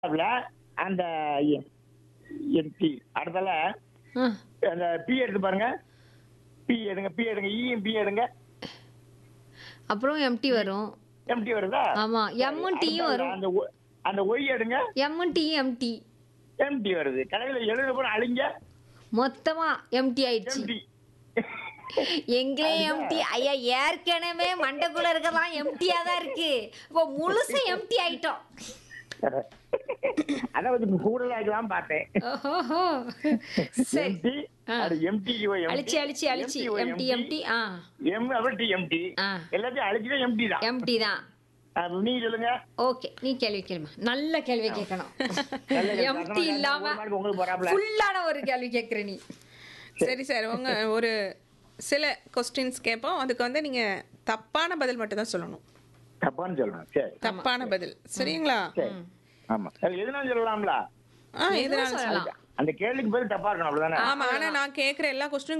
அதுல அந்த எம்பி அடுத்தால ஆ, அந்த பி எடுத்து பாருங்க பி எடுங்க பி எடுங்க ஈயும் பி எடுங்க அப்புறம் எம்டி வரும் எம்டி வருதா ஆமா எம்மும் டீயும் அடுத்தால வரும் அந்த ஒ- அந்த ஒய் எடுங்க எம்மும் டீயும் எம்டி எம்டி வருது கடையில் எழுத போன அழிங்க மொத்தமா எம்டி ஆயிடுச்சு எம்டி எங்களே எம்டி ஐயா ஏற்கனவே மண்டைக்குள்ள இருக்கதான் எம்டியா தான் இருக்கு இப்போ முழுசா எம்டி ஆயிட்டோம் அதான் கொஞ்சம் கூடுதலா இருக்கலாம் பார்த்தேன் ஓஹோஹோ. சரி எம்டி ஆ. அது எம்டி அழிச்சு அழிச்சு அழிச்சு எம்டி எம்டி ஆ எம் அப்புறம் டி எம்டி ஆ எல்லாத்தையும் அழிச்சுதான் எம்டி தான் எம்டி தான் அப்ப நீங்க சொல்லுங்க ஓகே நீ கேள்வி கேளுமா நல்ல கேள்வி கேட்கணும் நல்ல கேள்வி. எம்டி இல்லாம ஒரு நாளைக்கு உங்களுக்கு போறாப்ல ஃபுல்லான ஒரு கேள்வி கேட்குற நீ சரி சார் உங்க ஒரு சில கொஸ்டின்ஸ் கேட்போம் அதுக்கு வந்து நீங்க தப்பான பதில் மட்டும் தான் சொல்லணும் தப்பான்னு சொல்லணும் சரி தப்பான பதில் சரிங்களா சரி ஆமா அது எதுனாலும் சொல்லலாம்ல ஆ இதனால சொல்லலாம் அந்த கேள்விக்கு பதில் தப்பா இருக்கணும் அப்படிதானே ஆமா ஆனா நான் கேக்குற எல்லா கொஸ்டினும்